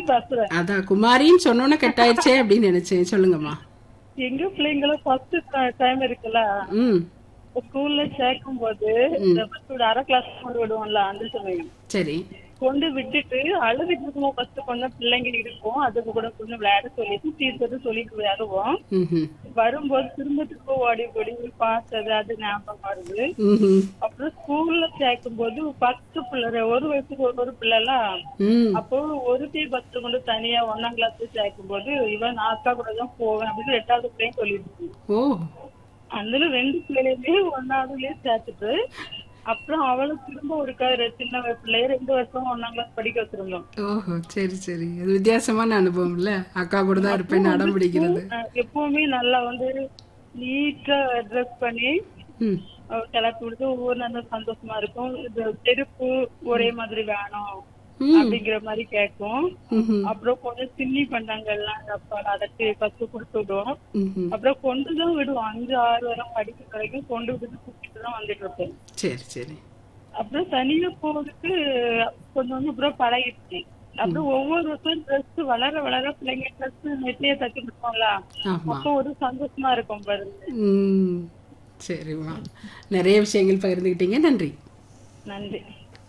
பேசுறேன் அதான் குமாரின்னு சொன்னோன்னே கட் ஆயிடுச்சே அப்படின்னு நினைச்சேன் சொல்லுங்கம்மா எங்க பிள்ளைங்களும் ஃபர்ஸ்ட் டைம் இருக்குல்ல ம் ஸ்கூல்ல சேர்க்கும் போது இந்த பஸ்ஸோட அரை கிளாஸ் கொண்டு விடுவோம்ல அந்த சமயம் சரி கொண்டு விட்டுட்டு அழுதுட்டு இருக்கும்போது ஃபர்ஸ்ட் கொஞ்சம் பிள்ளைங்க இருக்கும் அதுக்கு கூட கொஞ்சம் விளையாட சொல்லிட்டு டீச்சர் சொல்லிட்டு விளையாடுவோம் ம்ஹும். வரும்போது திரும்ப திரும்ப ஓடி ஓடி பார்த்தது அது ஞாபகம் வருது ம்ஹும். அப்புறம் ஸ்கூல்ல சேர்க்கும் போது பத்து பிள்ளை ஒரு வயசுக்கு ஒரு ஒரு பிள்ளைலாம் ம் அப்போ ஒரு டீ பஸ் கொண்டு தனியா ஒன்னாம் கிளாஸ் சேர்க்கும் போது இவன் நான் அக்கா கூட தான் போவேன் அப்படின்னு ரெண்டாவது பிள்ளையும் சொல்லிட்டு ஓ அதுல ரெண்டு பிள்ளைகளையுமே ஒன்னாவதுலயே சேர்த்துட்டு அப்புறம் அவளை திரும்ப ஒரு க- சின்ன பிள்ளைய ரெண்டு வருஷம் ஒன்னாம் கிளாஸ் படிக்க வச்சிருந்தோம் ஓஹோ சரி சரி அது வித்தியாசமான அனுபவம் இல்ல அக்கா கூட தான் இருப்பேன்னு அடம் பிடிக்கிறது அஹ் எப்பவுமே நல்லா வந்து நீட்டா ட்ரெஸ் பண்ணி ம் அஹ் கிளப்பி விடுத்து ஒவ்வொரு நல்ல சந்தோஷமா இருக்கும் இது செருப்பு ஒரே மாதிரி வேணும் ம். அப்படிங்கிற மாதிரி கேட்கும் ம்ஹும். அப்புறம் கொஞ்சம் சில்லி பண்டங்கள்லாம் டப்பால அதற்கு ஃபர்ஸ்ட் கொடுத்து விடுவோம் ம்ஹும். அப்புறம் கொண்டு தான் விடுவோம் அஞ்சு ஆறு வரை படிக்கிற வரைக்கும் கொண்டு விட்டு கூட்டிட்டு தான் வந்துட்டு இருப்பேன் சரி சரி அப்புறம் தனியா போறதுக்கு கொஞ்சம் கொஞ்சம் அப்புறம் பழகிடுச்சு அப்புறம் ஒவ்வொரு வருஷம் ட்ரெஸ் வளர வளர பிள்ளைங்க ட்ரெஸ் நெட்லயே தச்சு கொடுப்போம்ல ஆமா அப்போ ஒரு சந்தோஷமா இருக்கும் பாருங்க ம் சரிம்மா நிறைய விஷயங்கள் பகிர்ந்துக்கிட்டீங்க நன்றி நன்றி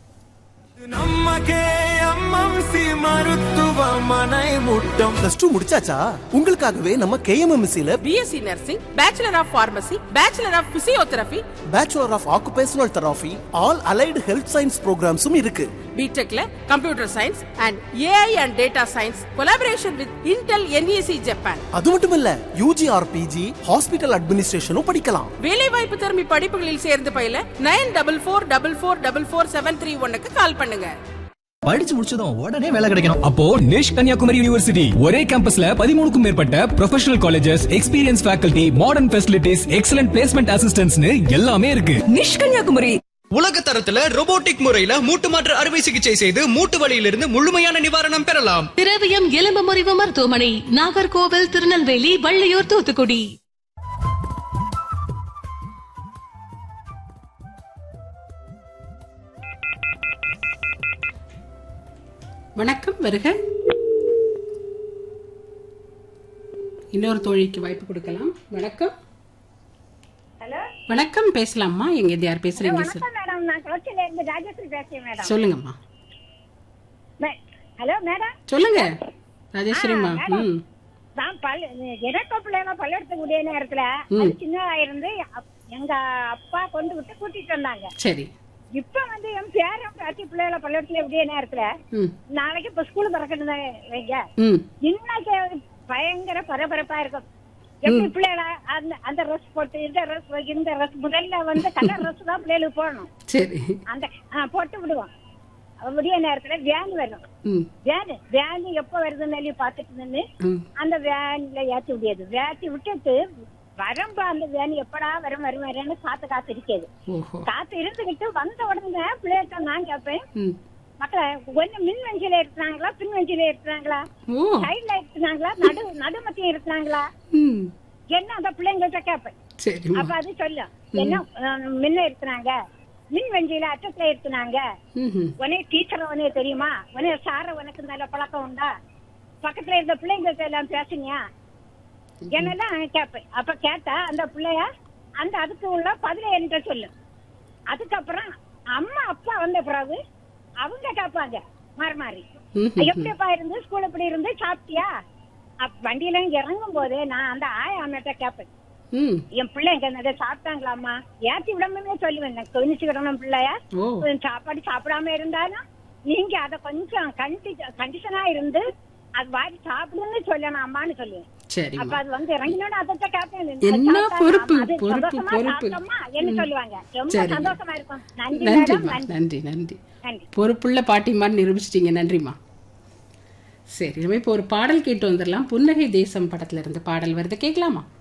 நம்ம கேஎம்எம்சி மருத்துவமனை முட்டம் பிளஸ் டூ முடிச்சாச்சா உங்களுக்காகவே நம்ம கேஎம்எம்சில BSc nursing bachelor of pharmacy bachelor of physiotherapy bachelor of occupational therapy all allied health science ப்ரோக்ராம்ஸும் இருக்கு பிடெக்ல computer science and AI and data science collaboration with Intel NEC Japan அது மட்டும் இல்ல யூஜி ஆர் பிஜி ஹாஸ்பிட்டல் அட்மினிஸ்ட்ரேஷனும் படிக்கலாம் வேலைவாய்ப்பு திறமை படிப்புகளில் சேர்ந்து பயில nine double four double four double four seven three ஒன்னுக்கு கால் பண்ணுங்க படிச்சு முடிச்சதும் உடனே வேலை கிடைக்கணும் அப்போ நிஷ் கன்னியாகுமரி யூனிவர்சிட்டி ஒரே கேம்பஸ்ல பதிமூணுக்கும் மேற்பட்ட professional colleges experience faculty modern facilities excellent placement அசிஸ்டன்ட்ஸ்னு எல்லாமே இருக்கு நிஷ் கன்னியாகுமரி உலக தரத்துல robotic முறையில மூட்டு மாற்று அறுவை சிகிச்சை செய்து மூட்டு வலியிலிருந்து முழுமையான நிவாரணம் பெறலாம் திரவியம் எலும்பு முறிவு மருத்துவமனை நாகர்கோவில் திருநெல்வேலி வள்ளியூர் தூத்துக்குடி வணக்கம் வருக இன்னொரு தோழிக்கு வாய்ப்பு கொடுக்கலாம் வணக்கம் ஹலோ வணக்கம் பேசலாம்மா எங்க இது யார் பேசுறீங்க சார் வணக்கம் மேடம் நான் கொச்சியில இருந்து ராஜேஸ்வரி பேசுறேன் மேடம் சொல்லுங்கம்மா மே- ஹலோ மேடம் சொல்லுங்க ராஜேஸ்வரிம்மா ஆ, மேடம். ம் நான் பல் எனக்கு பிள்ளைங்க பல்லெடுத்துக்கூடிய நேரத்துல ம். அது சின்னதா இருந்து அப்- எங்க அப்பா கொண்டு விட்டு கூட்டிட்டு வந்தாங்க சரி இப்ப வந்து என் பேரன் பேத்தி பிள்ளைகளை பல்லெடுத்துல எப்படியே நேரத்துல ம் நாளைக்கு இப்ப ஸ்கூல் திறக்கணும் வைங்க ம் இன்னைக்கு அது பயங்கர பரபரப்பா இருக்கும் எப்படி பிள்ளைகள அந்த அந்த ட்ரெஸ் போட்டு இந்த ட்ரெஸ் இந்த ட்ரெஸ் முதல்ல வந்து கலர் ட்ரெஸ் தான் பிள்ளைகளுக்கு போடணும் சரி அந்த ஆ, போட்டு விடுவோம் விடிய நேரத்துல வேன் வரும் ம் வேன் வேன் எப்ப வருதுன்னு சொல்லி பாத்துட்டு நின்னு ம் அந்த வேன்ல ஏத்தி விடியது ஏத்தி விட்டுட்டு வரம்பு அந்த வேன் எப்படா வரும் வரும் வரேன்னு காத்து காத்து இருக்குது ஓஹோ காத்து இருந்துகிட்டு வந்த உடனே பிள்ளைகிட்ட நான் கேட்பேன் ம் மக்களே கொஞ்சம் மின் வஞ்சில இருக்கிறாங்களா பின் வஞ்சில இருக்கிறாங்களா ஓ சைட்ல இருக்கிறாங்களா நடு நடுமத்தியம் இருக்கிறாங்களா ம் என்ன அந்த பிள்ளைங்கள்ட்ட கேட்பேன் சரிம்மா அப்ப அது சொல்லும் என்ன அஹ், முன்ன இருக்கிறாங்க மின் வஞ்சியில அச்சத்துல இருக்கிறாங்க ம் உனே டீச்சர் உனே தெரியுமா உனே சார உனக்கு நல்ல பழக்கம் உண்டா பக்கத்துல இருந்த பிள்ளைங்கள்ட்ட எல்லாம் பேசுங்க என்னெல்லாம் கேட்பேன் அப்ப கேட்டா அந்த பிள்ளைய அந்த அதுக்கு உள்ள பதில என்கிட்ட சொல்லும் அதுக்கப்புறம் அம்மா அப்பா வந்த பிறகு அவங்க கேட்பாங்க மாறி மாறி ம் எப்படிப்பா இருந்து ஸ்கூல் எப்படி இருந்து சாப்பிட்டியா அப்ப வண்டியில இறங்கும் போதே நான் அந்த ஆயா அம்மிட்ட கேட்பேன் ம் என் பிள்ளைங்க என்னது சாப்பிட்டாங்களாம்மா ஏத்தி விடாமலே சொல்லுவேன் நான் கவனிச்சுக்கிடணும் பிள்ளைய ஓ கொஞ்சம் சாப்பாடு சாப்பிடாம இருந்தாலும் நீங்க அத கொஞ்சம் கண்டி கண்டிஷனா இருந்து அது வாரி சாப்பிடுன்னு சொல்லணும் அம்மான்னு சொல்லுவேன் அப்ப சரிம்மா அது வந்து இறங்கினோட அதை கேட்பேன் என்ன சாப்பிட்டாங்க, பொறுப்பு, அது பொறுப்பு, சந்தோஷமா பொறுப்பு. சாப்பிட்டோமா என்ன சொல்லுவாங்க ரொம்ப சரிங்க. சந்தோஷமா இருக்கும் நன்றி மேடம் நன்றிம்மா நன்றி நன்றி நன்றி நன்றி பொறுப்புள்ள பாட்டி மாதிரி நிரூபிச்சிட்டீங்க நன்றிம்மா சரி நம்ம இப்போ ஒரு பாடல் கேட்டு வந்துடலாம் புன்னகை தேசம் படத்துல இருந்து பாடல் வருது கேட்கலாமா